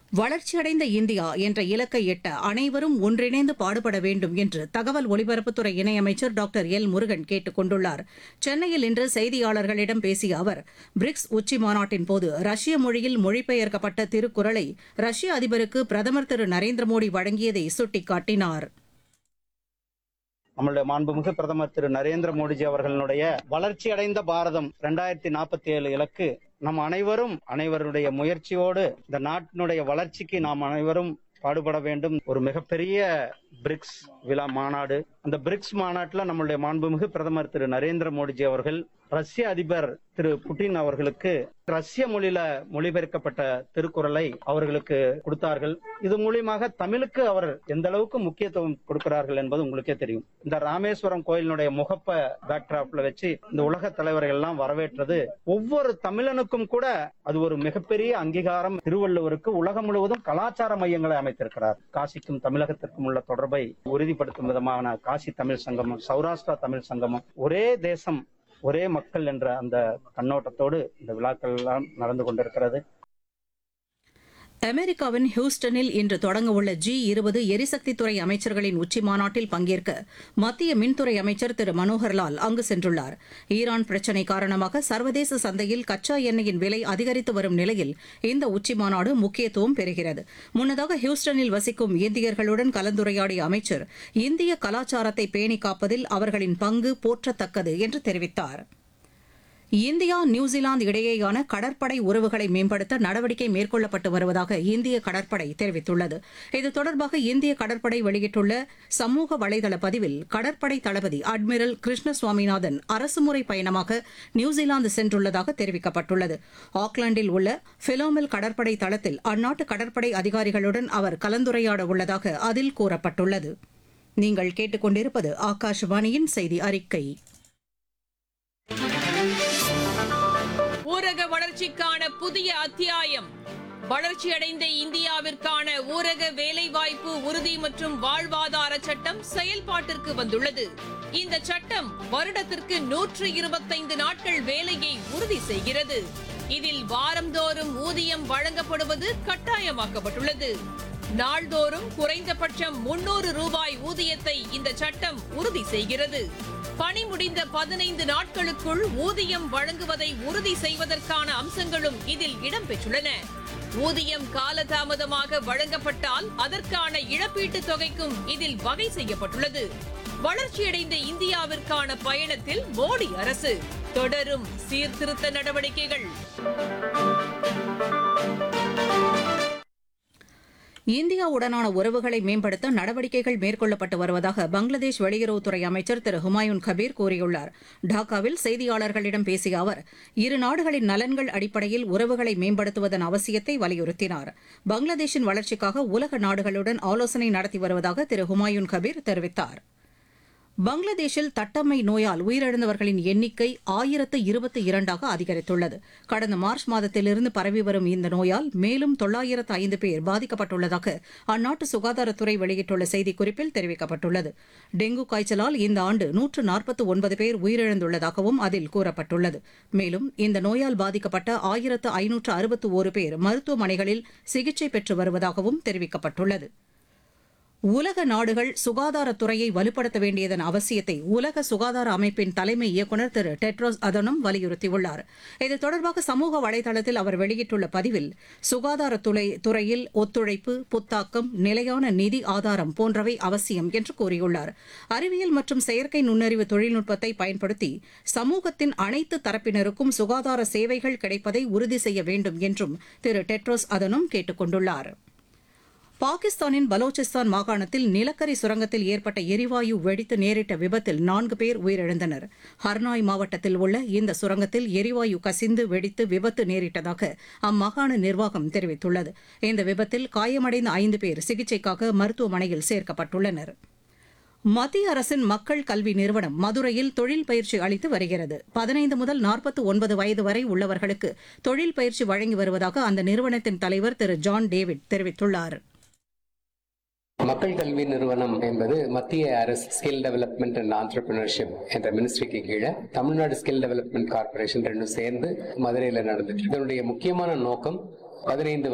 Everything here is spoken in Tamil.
வளர்ச்சியடைந்த இந்தியா என்ற இலக்கை எட்ட அனைவரும் ஒன்றிணைந்து பாடுபட வேண்டும் என்று தகவல் ஒலிபரப்புத்துறை இணையமைச்சர் டாக்டர் எல் முருகன் கேட்டுக் கொண்டுள்ளார் சென்னையில் இன்று செய்தியாளர்களிடம் பேசிய அவர் பிரிக்ஸ் உச்சி மாநாட்டின் போது ரஷ்ய மொழியில் மொழிபெயர்க்கப்பட்ட திருக்குறளை ரஷ்ய அதிபருக்கு பிரதமர் திரு நரேந்திர மோடி வழங்கியதை சுட்டிக்காட்டினார் நம்மளுடைய மாண்புமிகு பிரதமர் திரு நரேந்திர மோடிஜி அவர்களுடைய வளர்ச்சி அடைந்த பாரதம் ரெண்டாயிரத்தி நாற்பத்தி ஏழு இலக்கு நம் அனைவரும் அனைவருடைய முயற்சியோடு இந்த நாட்டினுடைய வளர்ச்சிக்கு நாம் அனைவரும் பாடுபட வேண்டும் ஒரு மிகப்பெரிய பிரிக்ஸ் விழா மாநாடு அந்த பிரிக்ஸ் மாநாட்டுல நம்மளுடைய மாண்புமிகு பிரதமர் திரு நரேந்திர மோடிஜி அவர்கள் ரஷ்ய அதிபர் திரு புட்டின் அவர்களுக்கு ரஷ்ய மொழியில மொழிபெயர்க்கப்பட்ட திருக்குறளை அவர்களுக்கு கொடுத்தார்கள் இது மூலியமாக தமிழுக்கு அவர் எந்த அளவுக்கு முக்கியத்துவம் கொடுக்கிறார்கள் என்பது உங்களுக்கே தெரியும் இந்த ராமேஸ்வரம் கோயிலினுடைய முகப்ப பேக்டிராப்ல வச்சு இந்த உலக தலைவர்கள் எல்லாம் வரவேற்றது ஒவ்வொரு தமிழனுக்கும் கூட அது ஒரு மிகப்பெரிய அங்கீகாரம் திருவள்ளுவருக்கு உலகம் முழுவதும் கலாச்சார மையங்களை அமைத்திருக்கிறார் காசிக்கும் தமிழகத்திற்கும் உள்ள தொடர்பை உறுதிப்படுத்தும் விதமான காசி தமிழ் சங்கமம் சௌராஷ்டிரா தமிழ் சங்கமம் ஒரே தேசம் ஒரே மக்கள் என்ற அந்த கண்ணோட்டத்தோடு இந்த விழாக்கள் எல்லாம் நடந்து கொண்டிருக்கிறது அமெரிக்காவின் ஹியூஸ்டனில் இன்று தொடங்கவுள்ள ஜி இருபது எரிசக்தித்துறை அமைச்சர்களின் உச்சி மாநாட்டில் பங்கேற்க மத்திய மின்துறை அமைச்சர் திரு மனோகர்லால் அங்கு சென்றுள்ளார் ஈரான் பிரச்சினை காரணமாக சர்வதேச சந்தையில் கச்சா எண்ணெயின் விலை அதிகரித்து வரும் நிலையில் இந்த உச்சி மாநாடு முக்கியத்துவம் பெறுகிறது முன்னதாக ஹியூஸ்டனில் வசிக்கும் இந்தியர்களுடன் கலந்துரையாடிய அமைச்சர் இந்திய கலாச்சாரத்தை பேணி காப்பதில் அவர்களின் பங்கு போற்றத்தக்கது என்று தெரிவித்தார் இந்தியா நியூசிலாந்து இடையேயான கடற்படை உறவுகளை மேம்படுத்த நடவடிக்கை மேற்கொள்ளப்பட்டு வருவதாக இந்திய கடற்படை தெரிவித்துள்ளது இது தொடர்பாக இந்திய கடற்படை வெளியிட்டுள்ள சமூக வலைதள பதிவில் கடற்படை தளபதி அட்மிரல் கிருஷ்ண சுவாமிநாதன் அரசுமுறை பயணமாக நியூசிலாந்து சென்றுள்ளதாக தெரிவிக்கப்பட்டுள்ளது ஆக்லாந்தில் உள்ள பிலோமில் கடற்படை தளத்தில் அந்நாட்டு கடற்படை அதிகாரிகளுடன் அவர் கலந்துரையாட உள்ளதாக அதில் கூறப்பட்டுள்ளது நீங்கள் கேட்டுக்கொண்டிருப்பது ஆகாஷவாணியின் செய்தி அறிக்கை ஊரக வளர்ச்சிக்கான புதிய அத்தியாயம் வளர்ச்சியடைந்த இந்தியாவிற்கான ஊரக வேலைவாய்ப்பு உறுதி மற்றும் வாழ்வாதார சட்டம் செயல்பாட்டிற்கு வந்துள்ளது இந்த சட்டம் வருடத்திற்கு நூற்று இருபத்தைந்து நாட்கள் வேலையை உறுதி செய்கிறது இதில் வாரந்தோறும் ஊதியம் வழங்கப்படுவது கட்டாயமாக்கப்பட்டுள்ளது நாள்தோறும் குறைந்தபட்சம் முன்னூறு ரூபாய் ஊதியத்தை இந்த சட்டம் உறுதி செய்கிறது பணி முடிந்த பதினைந்து நாட்களுக்குள் ஊதியம் வழங்குவதை உறுதி செய்வதற்கான அம்சங்களும் இதில் இடம்பெற்றுள்ளன ஊதியம் காலதாமதமாக வழங்கப்பட்டால் அதற்கான இழப்பீட்டுத் தொகைக்கும் இதில் வகை செய்யப்பட்டுள்ளது வளர்ச்சியடைந்த இந்தியாவிற்கான பயணத்தில் மோடி அரசு தொடரும் சீர்திருத்த நடவடிக்கைகள் இந்தியாவுடனான உறவுகளை மேம்படுத்த நடவடிக்கைகள் மேற்கொள்ளப்பட்டு வருவதாக பங்களாதேஷ் வெளியுறவுத்துறை அமைச்சர் திரு ஹுமாயூன் கபீர் கூறியுள்ளார் டாக்காவில் செய்தியாளர்களிடம் பேசிய அவர் இரு நாடுகளின் நலன்கள் அடிப்படையில் உறவுகளை மேம்படுத்துவதன் அவசியத்தை வலியுறுத்தினார் பங்களாதேஷின் வளர்ச்சிக்காக உலக நாடுகளுடன் ஆலோசனை நடத்தி வருவதாக திரு ஹுமாயூன் கபீர் தெரிவித்தார் பங்களாதேஷில் தட்டம்மை நோயால் உயிரிழந்தவர்களின் எண்ணிக்கை ஆயிரத்து இருபத்தி இரண்டாக அதிகரித்துள்ளது கடந்த மார்ச் மாதத்திலிருந்து பரவி வரும் இந்த நோயால் மேலும் தொள்ளாயிரத்து ஐந்து பேர் பாதிக்கப்பட்டுள்ளதாக அந்நாட்டு சுகாதாரத்துறை வெளியிட்டுள்ள செய்திக்குறிப்பில் தெரிவிக்கப்பட்டுள்ளது டெங்கு காய்ச்சலால் இந்த ஆண்டு நூற்று நாற்பத்து ஒன்பது பேர் உயிரிழந்துள்ளதாகவும் அதில் கூறப்பட்டுள்ளது மேலும் இந்த நோயால் பாதிக்கப்பட்ட ஆயிரத்து ஐநூற்று அறுபத்து ஒரு பேர் மருத்துவமனைகளில் சிகிச்சை பெற்று வருவதாகவும் தெரிவிக்கப்பட்டுள்ளது உலக நாடுகள் சுகாதாரத்துறையை வலுப்படுத்த வேண்டியதன் அவசியத்தை உலக சுகாதார அமைப்பின் தலைமை இயக்குநர் திரு டெட்ரோஸ் அதனும் வலியுறுத்தியுள்ளார் இது தொடர்பாக சமூக வலைதளத்தில் அவர் வெளியிட்டுள்ள பதிவில் சுகாதாரத்துறை துறையில் ஒத்துழைப்பு புத்தாக்கம் நிலையான நிதி ஆதாரம் போன்றவை அவசியம் என்று கூறியுள்ளார் அறிவியல் மற்றும் செயற்கை நுண்ணறிவு தொழில்நுட்பத்தை பயன்படுத்தி சமூகத்தின் அனைத்து தரப்பினருக்கும் சுகாதார சேவைகள் கிடைப்பதை உறுதி செய்ய வேண்டும் என்றும் திரு டெட்ரோஸ் அதனும் கேட்டுக் கொண்டுள்ளார் பாகிஸ்தானின் பலோச்சிஸ்தான் மாகாணத்தில் நிலக்கரி சுரங்கத்தில் ஏற்பட்ட எரிவாயு வெடித்து நேரிட்ட விபத்தில் நான்கு பேர் உயிரிழந்தனர் ஹர்னாய் மாவட்டத்தில் உள்ள இந்த சுரங்கத்தில் எரிவாயு கசிந்து வெடித்து விபத்து நேரிட்டதாக அம்மாகாண நிர்வாகம் தெரிவித்துள்ளது இந்த விபத்தில் காயமடைந்த ஐந்து பேர் சிகிச்சைக்காக மருத்துவமனையில் சேர்க்கப்பட்டுள்ளனர் மத்திய அரசின் மக்கள் கல்வி நிறுவனம் மதுரையில் தொழில் பயிற்சி அளித்து வருகிறது பதினைந்து முதல் நாற்பத்தி ஒன்பது வயது வரை உள்ளவர்களுக்கு தொழில் பயிற்சி வழங்கி வருவதாக அந்த நிறுவனத்தின் தலைவர் திரு ஜான் டேவிட் தெரிவித்துள்ளார் மக்கள் கல்வி நிறுவனம் என்பது மத்திய அரசு ஸ்கில் டெவலப்மெண்ட் அண்ட் ஆண்டர்பிரினர்ஷிப் என்ற மினிஸ்ட்ரிக்கு கீழே தமிழ்நாடு ஸ்கில் டெவலப்மெண்ட் கார்பரேஷன் ரெண்டும் சேர்ந்து மதுரையில் நடந்துட்டு இதனுடைய முக்கியமான நோக்கம் பதினைந்து